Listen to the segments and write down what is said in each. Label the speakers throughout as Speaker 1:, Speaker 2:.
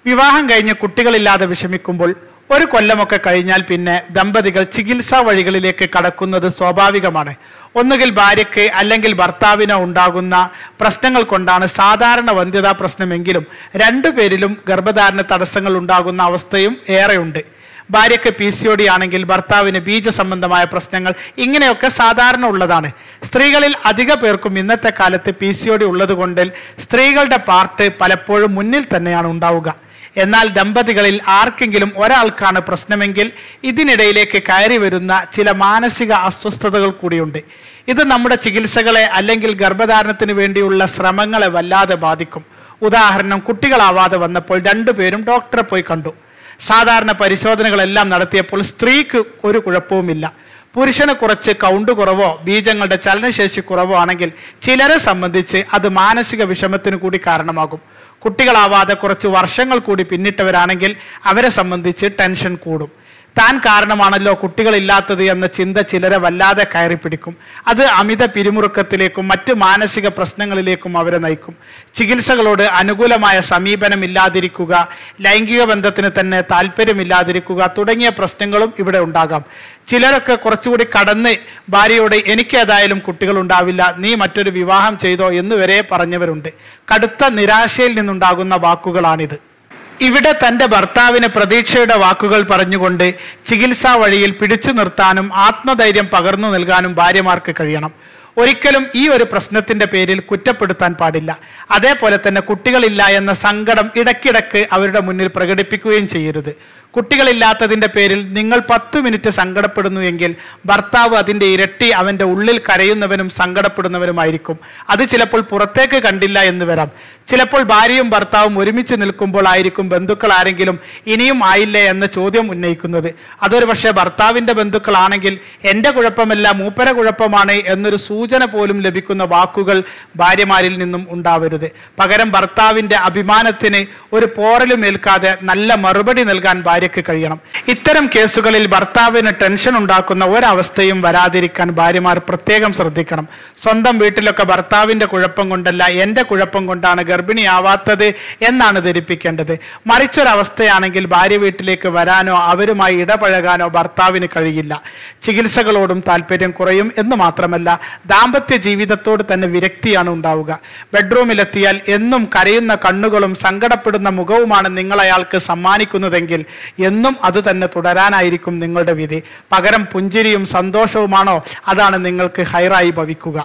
Speaker 1: വിവാഹം കഴിഞ്ഞ് കുട്ടികളില്ലാതെ വിഷമിക്കുമ്പോൾ ഒരു കൊല്ലമൊക്കെ കഴിഞ്ഞാൽ പിന്നെ ദമ്പതികൾ ചികിത്സാ വഴികളിലേക്ക് കടക്കുന്നത് സ്വാഭാവികമാണ് ഒന്നുകിൽ ഭാര്യയ്ക്ക് അല്ലെങ്കിൽ ഭർത്താവിനോ ഉണ്ടാകുന്ന പ്രശ്നങ്ങൾ കൊണ്ടാണ് സാധാരണ വന്ധ്യതാ പ്രശ്നമെങ്കിലും രണ്ടുപേരിലും ഗർഭധാരണ തടസ്സങ്ങൾ ഉണ്ടാകുന്ന അവസ്ഥയും ഏറെയുണ്ട് ഭാര്യയ്ക്ക് പി സി ഒ ഡി ആണെങ്കിൽ ഭർത്താവിന് ബീജ സംബന്ധമായ പ്രശ്നങ്ങൾ ഇങ്ങനെയൊക്കെ സാധാരണ ഉള്ളതാണ് സ്ത്രീകളിൽ അധിക പേർക്കും ഇന്നത്തെ കാലത്ത് പി സി ഒ ഡി ഉള്ളത് കൊണ്ട് സ്ത്രീകളുടെ പാർട്ട് പലപ്പോഴും മുന്നിൽ തന്നെയാണ് ഉണ്ടാവുക എന്നാൽ ദമ്പതികളിൽ ആർക്കെങ്കിലും ഒരാൾക്കാണ് പ്രശ്നമെങ്കിൽ ഇതിനിടയിലേക്ക് കയറി വരുന്ന ചില മാനസിക അസ്വസ്ഥതകൾ കൂടിയുണ്ട് ഇത് നമ്മുടെ ചികിത്സകളെ അല്ലെങ്കിൽ ഗർഭധാരണത്തിന് വേണ്ടിയുള്ള ശ്രമങ്ങളെ വല്ലാതെ ബാധിക്കും ഉദാഹരണം കുട്ടികളാവാതെ വന്നപ്പോൾ രണ്ടുപേരും ഡോക്ടറെ പോയി കണ്ടു സാധാരണ പരിശോധനകളെല്ലാം നടത്തിയപ്പോൾ സ്ത്രീക്ക് ഒരു കുഴപ്പവുമില്ല പുരുഷന് കുറച്ച് കൗണ്ട് കുറവോ ബീജങ്ങളുടെ ചലനശേഷി കുറവോ ആണെങ്കിൽ ചിലരെ സംബന്ധിച്ച് അത് മാനസിക വിഷമത്തിന് കൂടി കാരണമാകും കുട്ടികളാവാതെ കുറച്ച് വർഷങ്ങൾ കൂടി പിന്നിട്ടവരാണെങ്കിൽ അവരെ സംബന്ധിച്ച് ടെൻഷൻ കൂടും താൻ കാരണമാണല്ലോ കുട്ടികളില്ലാത്തത് എന്ന ചിന്ത ചിലരെ വല്ലാതെ കയറി പിടിക്കും അത് അമിത പിരിമുറുക്കത്തിലേക്കും മറ്റ് മാനസിക പ്രശ്നങ്ങളിലേക്കും അവരെ നയിക്കും ചികിത്സകളോട് അനുകൂലമായ സമീപനം ഇല്ലാതിരിക്കുക ലൈംഗിക ബന്ധത്തിന് തന്നെ താല്പര്യമില്ലാതിരിക്കുക തുടങ്ങിയ പ്രശ്നങ്ങളും ഇവിടെ ഉണ്ടാകാം ചിലരൊക്കെ കുറച്ചുകൂടി കടന്ന് ഭാര്യയോട് എനിക്ക് ഏതായാലും കുട്ടികൾ ഉണ്ടാവില്ല നീ മറ്റൊരു വിവാഹം ചെയ്തോ എന്ന് വരെ പറഞ്ഞവരുണ്ട് കടുത്ത നിരാശയിൽ നിന്നുണ്ടാകുന്ന വാക്കുകളാണിത് ഇവിടെ തന്റെ ഭർത്താവിന് പ്രതീക്ഷയുടെ വാക്കുകൾ പറഞ്ഞുകൊണ്ട് ചികിത്സാ വഴിയിൽ പിടിച്ചു നിർത്താനും ആത്മധൈര്യം പകർന്നു നൽകാനും ഭാര്യമാർക്ക് കഴിയണം ഒരിക്കലും ഈ ഒരു പ്രശ്നത്തിന്റെ പേരിൽ കുറ്റപ്പെടുത്താൻ പാടില്ല അതേപോലെ തന്നെ കുട്ടികളില്ല എന്ന സങ്കടം ഇടയ്ക്കിടയ്ക്ക് അവരുടെ മുന്നിൽ പ്രകടിപ്പിക്കുകയും ചെയ്യരുത് കുട്ടികളില്ലാത്തതിന്റെ പേരിൽ നിങ്ങൾ പത്ത് മിനിറ്റ് സങ്കടപ്പെടുന്നു എങ്കിൽ ഭർത്താവ് അതിന്റെ ഇരട്ടി അവന്റെ ഉള്ളിൽ കരയുന്നവനും സങ്കടപ്പെടുന്നവനുമായിരിക്കും അത് ചിലപ്പോൾ പുറത്തേക്ക് കണ്ടില്ല എന്ന് വരാം ചിലപ്പോൾ ഭാര്യയും ഭർത്താവും ഒരുമിച്ച് നിൽക്കുമ്പോൾ ആയിരിക്കും ബന്ധുക്കൾ ആരെങ്കിലും ഇനിയും ആയില്ലേ എന്ന ചോദ്യം ഉന്നയിക്കുന്നത് അതൊരു പക്ഷേ ഭർത്താവിന്റെ ബന്ധുക്കളാണെങ്കിൽ എൻ്റെ കുഴപ്പമല്ല മൂപ്പര കുഴപ്പമാണ് എന്നൊരു സൂചന പോലും ലഭിക്കുന്ന വാക്കുകൾ ഭാര്യമാരിൽ നിന്നും ഉണ്ടാവരുത് പകരം ഭർത്താവിന്റെ അഭിമാനത്തിന് ഒരു പോറലും ഏൽക്കാതെ നല്ല മറുപടി നൽകാൻ ഭാര്യയ്ക്ക് കഴിയണം ഇത്തരം കേസുകളിൽ ഭർത്താവിന് ടെൻഷൻ ഉണ്ടാക്കുന്ന ഒരവസ്ഥയും വരാതിരിക്കാൻ ഭാര്യമാർ പ്രത്യേകം ശ്രദ്ധിക്കണം സ്വന്തം വീട്ടിലൊക്കെ ഭർത്താവിന്റെ കുഴപ്പം കൊണ്ടല്ല എൻ്റെ കുഴപ്പം കൊണ്ടാണ് ഗർഭിണിയാവാത്തത് എന്നാണ് ധരിപ്പിക്കേണ്ടത് മറിച്ചൊരവസ്ഥയാണെങ്കിൽ ഭാര്യ വീട്ടിലേക്ക് വരാനോ അവരുമായി ഇടപഴകാനോ ഭർത്താവിന് കഴിയില്ല ചികിത്സകളോടും താല്പര്യം കുറയും എന്ന് മാത്രമല്ല ദാമ്പത്യ ജീവിതത്തോട് തന്നെ വിരക്തിയാണ് ഉണ്ടാവുക ബെഡ്റൂമിലെത്തിയാൽ എന്നും കരയുന്ന കണ്ണുകളും സങ്കടപ്പെടുന്ന മുഖവുമാണ് നിങ്ങൾ അയാൾക്ക് സമ്മാനിക്കുന്നതെങ്കിൽ എന്നും അത് തന്നെ തുടരാനായിരിക്കും നിങ്ങളുടെ വിധി പകരം പുഞ്ചിരിയും സന്തോഷവുമാണോ അതാണ് നിങ്ങൾക്ക് ഹൈറായി ഭവിക്കുക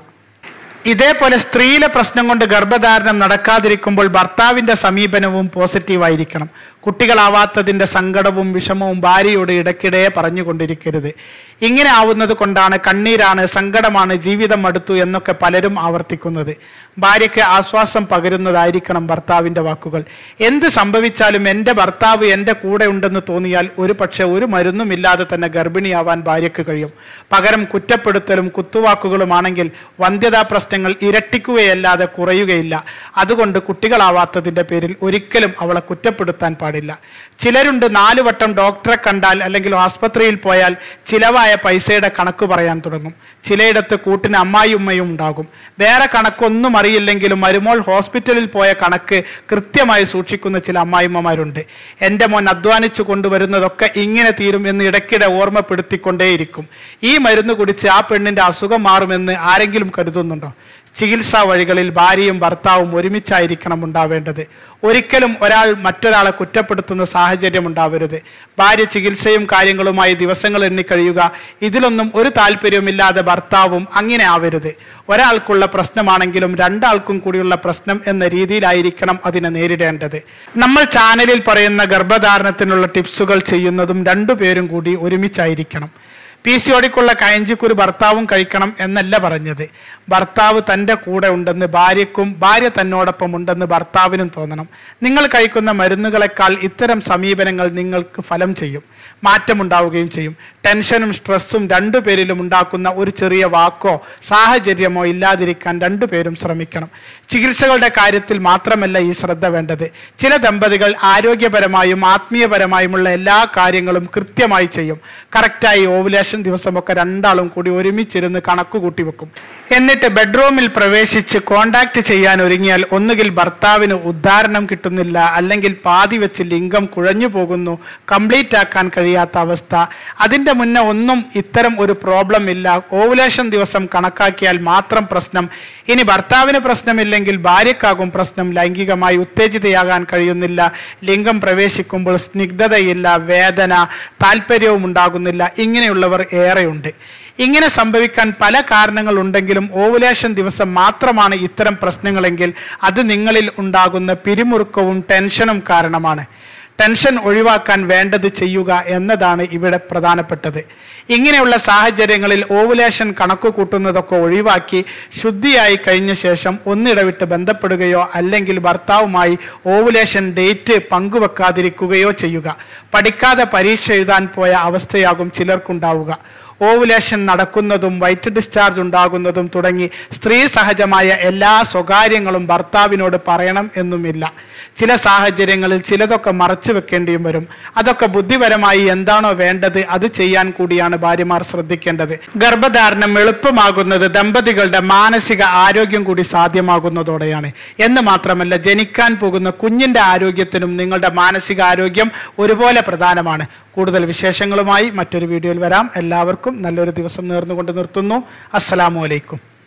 Speaker 1: ഇതേപോലെ സ്ത്രീയിലെ പ്രശ്നം കൊണ്ട് ഗർഭധാരണം നടക്കാതിരിക്കുമ്പോൾ ഭർത്താവിന്റെ സമീപനവും പോസിറ്റീവായിരിക്കണം കുട്ടികളാവാത്തതിന്റെ സങ്കടവും വിഷമവും ഭാര്യയോട് ഇടയ്ക്കിടെ പറഞ്ഞുകൊണ്ടിരിക്കരുത് ഇങ്ങനെ ആവുന്നത് കൊണ്ടാണ് കണ്ണീരാണ് സങ്കടമാണ് ജീവിതം അടുത്തു എന്നൊക്കെ പലരും ആവർത്തിക്കുന്നത് ഭാര്യയ്ക്ക് ആശ്വാസം പകരുന്നതായിരിക്കണം ഭർത്താവിന്റെ വാക്കുകൾ എന്ത് സംഭവിച്ചാലും എൻ്റെ ഭർത്താവ് എൻ്റെ കൂടെ ഉണ്ടെന്ന് തോന്നിയാൽ ഒരു പക്ഷെ ഒരു മരുന്നുമില്ലാതെ തന്നെ ഗർഭിണിയാവാൻ ഭാര്യയ്ക്ക് കഴിയും പകരം കുറ്റപ്പെടുത്തലും കുത്തുവാക്കുകളുമാണെങ്കിൽ വന്ധ്യതാ പ്രശ്നങ്ങൾ ഇരട്ടിക്കുകയല്ലാതെ കുറയുകയില്ല അതുകൊണ്ട് കുട്ടികളാവാത്തതിന്റെ പേരിൽ ഒരിക്കലും അവളെ കുറ്റപ്പെടുത്താൻ പാടില്ല ചിലരുണ്ട് നാലു വട്ടം ഡോക്ടറെ കണ്ടാൽ അല്ലെങ്കിൽ ആസ്പത്രിയിൽ പോയാൽ ചിലവായ പൈസയുടെ കണക്ക് പറയാൻ തുടങ്ങും ചിലയിടത്ത് കൂട്ടിന് അമ്മായിയുമ്മയും ഉണ്ടാകും വേറെ കണക്കൊന്നും അറിയില്ലെങ്കിലും മരുമോൾ ഹോസ്പിറ്റലിൽ പോയ കണക്ക് കൃത്യമായി സൂക്ഷിക്കുന്ന ചില അമ്മായിമ്മമാരുണ്ട് എൻ്റെ മോൻ അധ്വാനിച്ചു കൊണ്ടുവരുന്നതൊക്കെ ഇങ്ങനെ തീരും എന്ന് ഇടയ്ക്കിടെ ഓർമ്മപ്പെടുത്തിക്കൊണ്ടേയിരിക്കും ഈ മരുന്ന് കുടിച്ച് ആ പെണ്ണിന്റെ അസുഖം മാറുമെന്ന് ആരെങ്കിലും കരുതുന്നുണ്ടോ ചികിത്സാ വഴികളിൽ ഭാര്യയും ഭർത്താവും ഒരുമിച്ചായിരിക്കണം ഉണ്ടാവേണ്ടത് ഒരിക്കലും ഒരാൾ മറ്റൊരാളെ കുറ്റപ്പെടുത്തുന്ന സാഹചര്യം ഉണ്ടാവരുത് ഭാര്യ ചികിത്സയും കാര്യങ്ങളുമായി ദിവസങ്ങൾ എണ്ണിക്കഴിയുക ഇതിലൊന്നും ഒരു താല്പര്യവുമില്ലാതെ ഭർത്താവും അങ്ങനെ ആവരുത് ഒരാൾക്കുള്ള പ്രശ്നമാണെങ്കിലും രണ്ടാൾക്കും കൂടിയുള്ള പ്രശ്നം എന്ന രീതിയിലായിരിക്കണം അതിനെ നേരിടേണ്ടത് നമ്മൾ ചാനലിൽ പറയുന്ന ഗർഭധാരണത്തിനുള്ള ടിപ്സുകൾ ചെയ്യുന്നതും രണ്ടുപേരും കൂടി ഒരുമിച്ചായിരിക്കണം പി സി ഒടിക്കുള്ള കയഞ്ചിക്കൊരു ഭർത്താവും കഴിക്കണം എന്നല്ല പറഞ്ഞത് ഭർത്താവ് തൻ്റെ കൂടെ ഉണ്ടെന്ന് ഭാര്യയ്ക്കും ഭാര്യ തന്നോടൊപ്പം ഉണ്ടെന്ന് ഭർത്താവിനും തോന്നണം നിങ്ങൾ കഴിക്കുന്ന മരുന്നുകളെക്കാൾ ഇത്തരം സമീപനങ്ങൾ നിങ്ങൾക്ക് ഫലം ചെയ്യും മാറ്റമുണ്ടാവുകയും ചെയ്യും ടെൻഷനും സ്ട്രെസ്സും രണ്ടുപേരിലും ഉണ്ടാക്കുന്ന ഒരു ചെറിയ വാക്കോ സാഹചര്യമോ ഇല്ലാതിരിക്കാൻ രണ്ടുപേരും ശ്രമിക്കണം ചികിത്സകളുടെ കാര്യത്തിൽ മാത്രമല്ല ഈ ശ്രദ്ധ വേണ്ടത് ചില ദമ്പതികൾ ആരോഗ്യപരമായും ആത്മീയപരമായുമുള്ള എല്ലാ കാര്യങ്ങളും കൃത്യമായി ചെയ്യും കറക്റ്റായി ഓവുലേഷൻ ദിവസമൊക്കെ രണ്ടാളും കൂടി ഒരുമിച്ചിരുന്ന് കണക്ക് കൂട്ടി വെക്കും എന്നിട്ട് ബെഡ്റൂമിൽ പ്രവേശിച്ച് കോണ്ടാക്ട് ചെയ്യാൻ ഒരുങ്ങിയാൽ ഒന്നുകിൽ ഭർത്താവിന് ഉദ്ധാരണം കിട്ടുന്നില്ല അല്ലെങ്കിൽ പാതി വെച്ച് ലിംഗം കുഴഞ്ഞു പോകുന്നു കംപ്ലീറ്റ് ആക്കാൻ കഴിയാത്ത അവസ്ഥ അതിന്റെ മുന്നേ ഒന്നും ഇത്തരം ഒരു പ്രോബ്ലം ഇല്ല ഓവുലേഷൻ ദിവസം കണക്കാക്കിയാൽ മാത്രം പ്രശ്നം ഇനി ഭർത്താവിന് പ്രശ്നമില്ലെങ്കിൽ ഭാര്യക്കാകും പ്രശ്നം ലൈംഗികമായി ഉത്തേജിതയാകാൻ കഴിയുന്നില്ല ലിംഗം പ്രവേശിക്കുമ്പോൾ സ്നിഗ്ധതയില്ല വേദന താല്പര്യവും ഉണ്ടാകുന്നില്ല ഇങ്ങനെയുള്ളവർ ഏറെയുണ്ട് ഇങ്ങനെ സംഭവിക്കാൻ പല കാരണങ്ങൾ ഉണ്ടെങ്കിലും ഓവുലേഷൻ ദിവസം മാത്രമാണ് ഇത്തരം പ്രശ്നങ്ങളെങ്കിൽ അത് നിങ്ങളിൽ ഉണ്ടാകുന്ന പിരിമുറുക്കവും ടെൻഷനും കാരണമാണ് ടെൻഷൻ ഒഴിവാക്കാൻ വേണ്ടത് ചെയ്യുക എന്നതാണ് ഇവിടെ പ്രധാനപ്പെട്ടത് ഇങ്ങനെയുള്ള സാഹചര്യങ്ങളിൽ ഓവുലേഷൻ കണക്ക് കൂട്ടുന്നതൊക്കെ ഒഴിവാക്കി ശുദ്ധിയായി കഴിഞ്ഞ ശേഷം ഒന്നിടവിട്ട് ബന്ധപ്പെടുകയോ അല്ലെങ്കിൽ ഭർത്താവുമായി ഓവുലേഷൻ ഡേറ്റ് പങ്കുവെക്കാതിരിക്കുകയോ ചെയ്യുക പഠിക്കാതെ പരീക്ഷ എഴുതാൻ പോയ അവസ്ഥയാകും ചിലർക്കുണ്ടാവുക ഓവുലേഷൻ നടക്കുന്നതും വൈറ്റ് ഡിസ്ചാർജ് ഉണ്ടാകുന്നതും തുടങ്ങി സ്ത്രീ സഹജമായ എല്ലാ സ്വകാര്യങ്ങളും ഭർത്താവിനോട് പറയണം എന്നുമില്ല ചില സാഹചര്യങ്ങളിൽ ചിലതൊക്കെ മറച്ചു വെക്കേണ്ടിയും വരും അതൊക്കെ ബുദ്ധിപരമായി എന്താണോ വേണ്ടത് അത് ചെയ്യാൻ കൂടിയാണ് ഭാര്യമാർ ശ്രദ്ധിക്കേണ്ടത് ഗർഭധാരണം എളുപ്പമാകുന്നത് ദമ്പതികളുടെ മാനസിക ആരോഗ്യം കൂടി സാധ്യമാകുന്നതോടെയാണ് എന്ന് മാത്രമല്ല ജനിക്കാൻ പോകുന്ന കുഞ്ഞിന്റെ ആരോഗ്യത്തിനും നിങ്ങളുടെ മാനസിക ആരോഗ്യം ഒരുപോലെ പ്രധാനമാണ് കൂടുതൽ വിശേഷങ്ങളുമായി മറ്റൊരു വീഡിയോയിൽ വരാം എല്ലാവർക്കും നല്ലൊരു ദിവസം നേർന്നുകൊണ്ട് നിർത്തുന്നു അസ്സലാമു അലൈക്കും